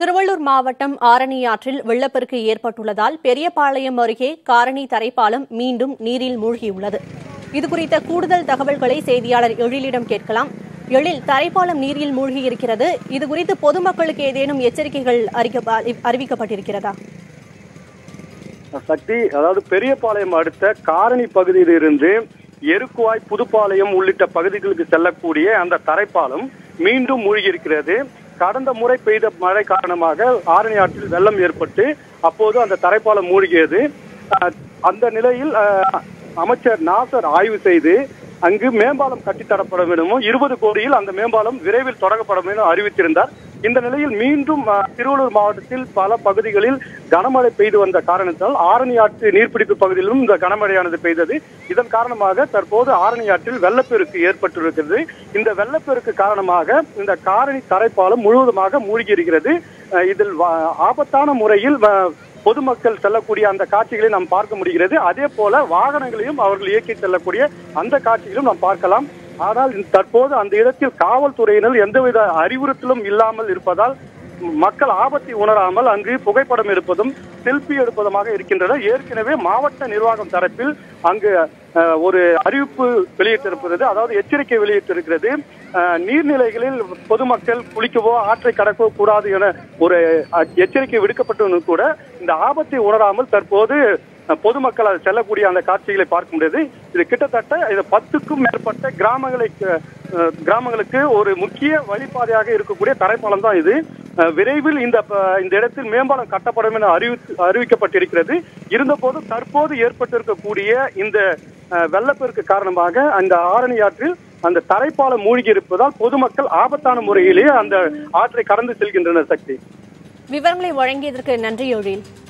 திருவள்ளூர் மாவட்டம் ஆரணி ஆற்றில் வெள்ளப்பெருக்கு ஏற்பட்டுள்ளதால் பெரியபாளையம் அருகே காரணி தரைப்பாலம் மீண்டும் நீரில் மூழ்கியுள்ளது இதுகுறித்த கூடுதல் தகவல்களை செய்தியாளர் எழிலிடம் கேட்கலாம் எழில் தரைப்பாலம் நீரில் மூழ்கியிருக்கிறது இதுகுறித்து பொதுமக்களுக்கு ஏதேனும் எச்சரிக்கைகள் அறிக்க- அறிவிக்கப்பட்டிருக்கிறதா சக்தி அதாவது பெரியபாளையம் அடுத்த காரணி பகுதியிலிருந்து எருக்குவாய் புதுப்பாளையம் உள்ளிட்ட பகுதிகளுக்கு செல்லக்கூடிய அந்த தரைப்பாலம் மீண்டும் மூழ்கியிருக்கிறது கடந்த முறை பெய்த மழை காரணமாக ஆரணி ஆற்றில் வெள்ளம் ஏற்பட்டு அப்போது அந்த தரைப்பாலம் மூழ்கியது அஹ், அந்த நிலையில் அஹ், அமைச்சர் நாசர் ஆய்வு செய்து அங்கு மேம்பாலம் கட்டித்தரப்பட வேண்டுமோ இருபது கோடியில் அந்த மேம்பாலம் விரைவில் தொடங்கப்படும் என அறிவித்திருந்தார் இந்த நிலையில் மீண்டும் அஹ், திருவள்ளூர் மாவட்டத்தில் பல பகுதிகளில் கனமழை பெய்து வந்த காரணத்தால் ஆரணி ஆற்று நீர்பிடிப்பு பகுதியிலும் இந்த கனமழையானது பெய்தது இதன் காரணமாக தற்போது ஆரணி ஆற்றில் வெள்ளப்பெருக்கு ஏற்பட்டிருக்கிறது இந்த வெள்ளப்பெருக்கு காரணமாக இந்த காரணி தரைப்பாலம் முழுவதுமாக மூழ்கி இருக்கிறது அஹ், இதில் வா- ஆபத்தான முறையில் வ- பொதுமக்கள் செல்லக்கூடிய அந்த காட்சிகளை நாம் பார்க்க முடிகிறது அதே போல வாகனங்களையும் அவர்கள் இயக்கி செல்லக்கூடிய அந்த காட்சிகளும் நாம் பார்க்கலாம் ஆனால் தற்போது அந்த இடத்தில் காவல்துறையினர் எந்தவித அறிவுறுத்தலும் இல்லாமல் இருப்பதால் மக்கள் ஆபத்தை உணராமல் அங்கு புகைப்படம் எடுப்பதும் செல்ஃபி எடுப்பதுமாக இருக்கின்றன ஏற்கனவே மாவட்ட நிர்வாகம் தரப்பில் அங்கு அஹ், ஒரு அறிவிப்பு வெளியிட்டிருக்கிறது அதாவது எச்சரிக்கை வெளியிட்டிருக்கிறது அஹ், நீர்நிலைகளில் பொதுமக்கள் குளிக்கவோ ஆற்றை கடக்கவோ கூடாது என ஒரு அஹ், எச்சரிக்கை விடுக்கப்பட்டதும் கூட இந்த ஆபத்தை உணராமல் தற்போது அஹ், பொதுமக்கள் அது செல்லக்கூடிய அந்த காட்சிகளை பார்க்க முடியுது இது கிட்டத்தட்ட இது பத்துக்கும் மேற்பட்ட கிராமங்களை அஹ், கிராமங்களுக்கு ஒரு முக்கிய வழிபாதையாக இருக்கக்கூடிய தரைப்பாலம் தான் இது அஹ், விரைவில் இந்த ப- இந்த இடத்தில் மேம்பாலம் கட்டப்படும் என அறிவித்து அறிவிக்கப்பட்டிருக்கிறது இருந்தபோது தற்போது ஏற்பட்டிருக்கக்கூடிய இந்த அஹ், வெள்ளப்பெருக்கு காரணமாக அந்த ஆரணி ஆற்றில் அந்த தரைப்பாலம் மூழ்கி இருப்பதால் பொதுமக்கள் ஆபத்தான முறையிலேயே அந்த ஆற்றை கடந்து செல்கின்றனர் சக்தி விவரங்களை வழங்கியதற்கு நன்றி எழில்